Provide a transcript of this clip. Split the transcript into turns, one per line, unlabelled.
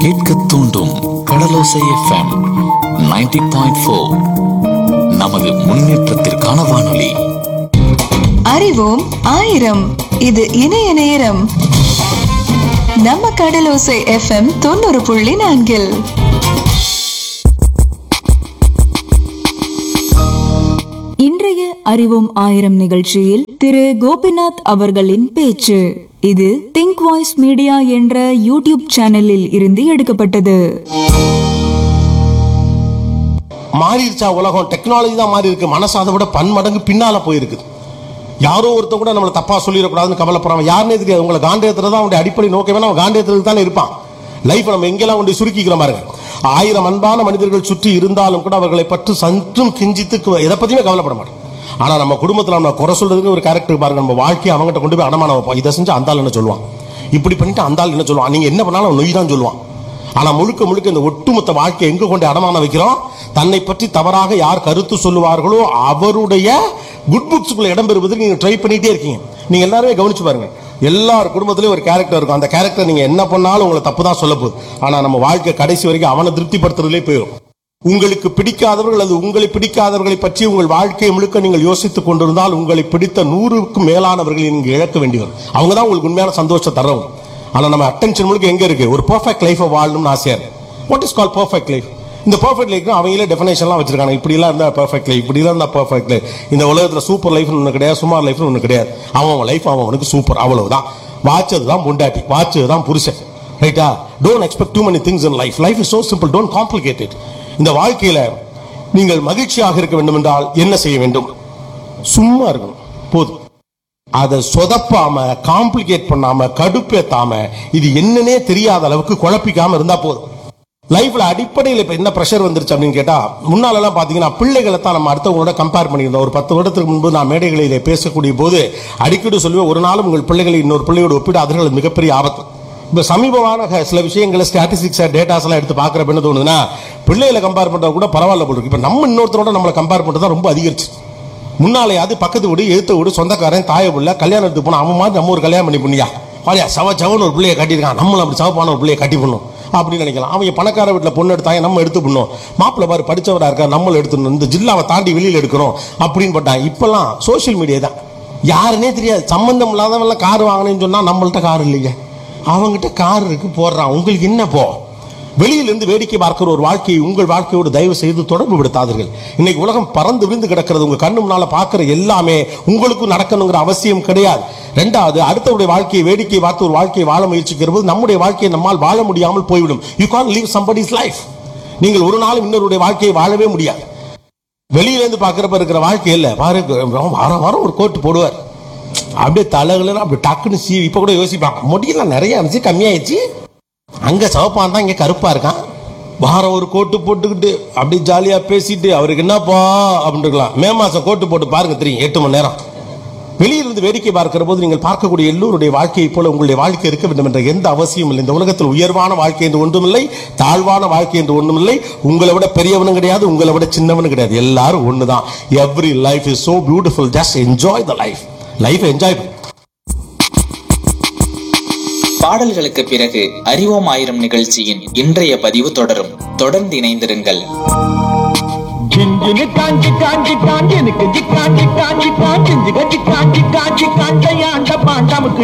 கேட்க தூண்டும் கடலோசை FM 90.4 point four நமது முன்னேற்றத்திற்கான வானொலி
அறிவோம் ஆயிரம் இது இணைய நேரம் நம்ம கடலோசை எஃப்எம் தொண்ணூறு புள்ளி நான்கில்
இன்றைய அறிவோம் ஆயிரம் நிகழ்ச்சியில் திரு கோபிநாத் அவர்களின் பேச்சு இது திங்க் வாய்ஸ் மீடியா என்ற யூடியூப் சேனலில் இருந்து எடுக்கப்பட்டது
மாறிடுச்சா உலகம் டெக்னாலஜி தான் மாறி இருக்கு மனசு அதை விட பன்மடங்கு பின்னால போயிருக்குது யாரோ ஒருத்தன் கூட நம்மளை தப்பா சொல்லிடக்கூடாதுன்னு கவலைப்படுறான் யாருன்னே தெரியாது உங்களை காண்டேத்துல தான் அவனுடைய அடிப்படை நோக்கமே அவன் காண்டேத்துறதுக்கு தானே இருப்பான் லைஃப் நம்ம எங்கெல்லாம் கொண்டு சுருக்கிக்கிற பாருங்க ஆயிரம் அன்பான மனிதர்கள் சுற்றி இருந்தாலும் கூட அவர்களை பற்றி சற்றும் கிஞ்சித்து கு- எதை பத்தியுமே கவலைப்பட மாட்டோம் ஆனா நம்ம குடும்பத்துல நம்ம குறை சொல்றதுக்கு ஒரு கேரக்டர் பாருங்க நம்ம வாழ்க்கையை அவங்ககிட்ட கொண்டு போய் அடமானம் வைப்போம் இதை செஞ்சு அந்த ஆள் என்ன சொல்லுவான் இப்படி பண்ணிட்டு அந்த ஆள் என்ன சொல்லுவான் நீங்க என்ன பண்ணாலும் அவன் நொய் தான் சொல்லுவான் ஆனா முழுக்க முழுக்க இந்த ஒட்டுமொத்த வாழ்க்கையை எங்க கொண்டு அடமானம் வைக்கிறோம் தன்னை பற்றி தவறாக யார் கருத்து சொல்லுவார்களோ அவருடைய குட் புக்ஸ்க்குள்ள இடம் பெறுவதற்கு நீங்க ட்ரை பண்ணிட்டே இருக்கீங்க நீங்க எல்லாருமே கவனிச்சு பாருங்க எல்லார் குடும்பத்திலயும் ஒரு கேரக்டர் இருக்கும் அந்த கேரக்டர் நீங்க என்ன பண்ணாலும் உங்களை தப்பு தான் சொல்ல போகுது ஆனா நம்ம வாழ்க்கை கடைசி வரைக்கும் அவனை திருப்திப்படுத்துறதுலே போயிடும் உங்களுக்கு பிடிக்காதவர்கள் அல்லது உங்களை பிடிக்காதவர்களை பற்றி உங்கள் வாழ்க்கை முழுக்க நீங்கள் யோசித்துக் கொண்டிருந்தால் உங்களை பிடித்த நூறுக்கும் மேலானவர்களை நீங்க இழக்க வேண்டி வரும் அவங்க தான் உங்களுக்கு உண்மையான சந்தோஷம் தரவும் ஆனா நம்ம அட்டென்ஷன் முழுக்க எங்க இருக்கு ஒரு பெர்ஃபெக்ட் லைஃபை வாழணும்னு ஆசையா இருக்கு what is call perfect life இந்த பெர்ஃபெக்ட் லைஃப் அவங்களே டெஃபினேஷன்லாம் வச்சிருக்காங்க இப்படி எல்லாம் இருந்தா பெர்ஃபெக்ட் லைஃப் இப்படி எல்லாம் இருந்தா பெர்ஃபெக்ட் லைஃப் இந்த உலகத்துல சூப்பர் லைஃப் ஒன்று கிடையாது சுமார் லைஃப் ஒன்று கிடையாது அவன் அவன் லைஃப் அவன் அவனுக்கு சூப்பர் அவ்வளவுதான் வாச்சது தான் பொண்டாட்டி வாச்சது தான் புருஷன் ரைட்டா don't expect too many things in life life is so simple don't complicate it இந்த வாழ்க்கையில நீங்கள் மகிழ்ச்சியாக இருக்க வேண்டும் என்றால் என்ன செய்ய வேண்டும் சும்மா இருக்கணும் போதும் அதை சொதப்பாம காம்ப்ளிகேட் பண்ணாம கடுப்பேத்தாம இது என்னன்னே தெரியாத அளவுக்கு குழப்பிக்காம இருந்தா போதும் லைஃப்ல அடிப்படையில் இப்ப என்ன ப்ரெஷர் வந்துருச்சு அப்படின்னு கேட்டா முன்னால எல்லாம் பாத்தீங்கன்னா பிள்ளைகளை தான் நம்ம அடுத்தவங்களோட கம்பேர் பண்ணியிருந்தோம் ஒரு பத்து வருடத்துக்கு முன்பு நான் மேடைகளிலே பேசக்கூடிய போது அடிக்கடி சொல்லுவேன் ஒரு நாளும் உங்கள் பிள்ளைகளை இன்னொரு பிள்ளையோடு ஒப்பிடாதீர்கள் அது மிகப்பெரிய ஆபத்து இப்ப சமீபமான க- சில விஷயங்களை ஸ்டாட்டிஸ்டிக்ஸ் டேட்டாஸ் எல்லாம் எடுத்து பாக்குறப்ப என்ன தோணுதுன்னா பிள்ளைகளை கம்பேர் பண்றது கூட பரவாயில்ல போல இருக்கு இப்ப நம்ம இன்னொருத்தரோட நம்மளை கம்பேர் பண்றது ரொம்ப அதிகரிச்சு முன்னாலேயாவது பக்கத்து வீடு எழுத்த வீடு சொந்தக்காரன் தாய பிள்ளை கல்யாணத்துக்கு போனா அவன் மாதிரி நம்ம ஒரு கல்யாணம் பண்ணி பண்ணியா வாடியா சவ சவன்னு ஒரு பிள்ளைய கட்டியிருக்கான் நம்மளும் அப்படி சவப்பான ஒரு பிள்ளைய கட்டி பண்ணும் அப்படின்னு நினைக்கலாம் அவன் பணக்கார வீட்டில் பொண்ணு எடுத்தாங்க நம்ம எடுத்து பண்ணும் மாப்பிள்ளை பாரு படிச்சவரா இருக்கா நம்மளும் எடுத்துணும் இந்த ஜில்லாவை தாண்டி வெளியில் எடுக்கணும் அப்படின்னு பட்டான் இப்பெல்லாம் சோஷியல் மீடியா தான் யாருன்னே தெரியாது சம்பந்தம் இல்லாதவெல்லாம் கார் வாங்கினேன்னு சொன்னா நம்மள்ட்ட கார் இல்லையே அவங்ககிட்ட கார் இருக்கு போடுறான் உங்களுக்கு என்ன போ வெளியிலிருந்து வேடிக்கை பார்க்கிற ஒரு வாழ்க்கையை உங்கள் வாழ்க்கையோடு தயவு செய்து தொடர்பு படுத்தாதீர்கள் இன்னைக்கு உலகம் பறந்து விழுந்து கிடக்கிறது உங்க கண்ணு முன்னால பார்க்கிற எல்லாமே உங்களுக்கு நடக்கணுங்கிற அவசியம் கிடையாது ரெண்டாவது அடுத்தவருடைய வாழ்க்கையை வேடிக்கை பார்த்து ஒரு வாழ்க்கையை வாழ முயற்சிக்கிற போது நம்முடைய வாழ்க்கையை நம்மால் வாழ முடியாமல் போய்விடும் you Khan leave somebody's life நீங்கள் ஒரு நாளும் இன்னொருடைய வாழ்க்கையை வாழவே முடியாது வெளியில இருந்து பாக்குறப்ப இருக்கிற வாழ்க்கை இல்ல பாரு வாரம் வாரம் ஒரு கோட்டு போடுவார் அப்படியே தலைகளெல்லாம் அப்படி டக்குன்னு சீவி இப்ப கூட யோசிப்பாங்க முடியெல்லாம் நிறைய இருந்துச்சு கம்மியாயிடுச்சு அங்க சிவப்பான் தான் இங்க கருப்பா இருக்கான் வாரம் ஒரு கோட்டு போட்டுக்கிட்டு அப்படி ஜாலியா பேசிட்டு அவருக்கு என்னப்பா அப்படின்னு இருக்கலாம் மே மாசம் கோட்டு போட்டு பாருங்க தெரியும் எட்டு மணி நேரம் வெளியிலிருந்து வேடிக்கை பார்க்கிற போது நீங்கள் பார்க்கக்கூடிய எல்லோருடைய வாழ்க்கையை போல உங்களுடைய வாழ்க்கை இருக்க வேண்டும் என்ற எந்த அவசியமும் இல்லை இந்த உலகத்தில் உயர்வான வாழ்க்கை என்று ஒன்றுமில்லை தாழ்வான வாழ்க்கை என்று ஒன்றுமில்லை உங்களை விட பெரியவனும் கிடையாது உங்களை விட சின்னவனும் கிடையாது எல்லாரும் ஒண்ணுதான் every life is so beautiful just enjoy the life life enjoy
பாடல்களுக்கு பிறகு அறிவோம் ஆயிரம் நிகழ்ச்சியின் இன்றைய பதிவு தொடரும் தொடர்ந்து இணைந்திருங்கள்
ஜிஞ்சினு காஞ்சி காஞ்சி காஞ்சி எனக்கு ஜிக்காஞ்சி காஞ்சி காஞ்சி ஜிக ஜிக்காஞ்சி காஞ்சி காஞ்சையாண்ட பாண்டமுக்கு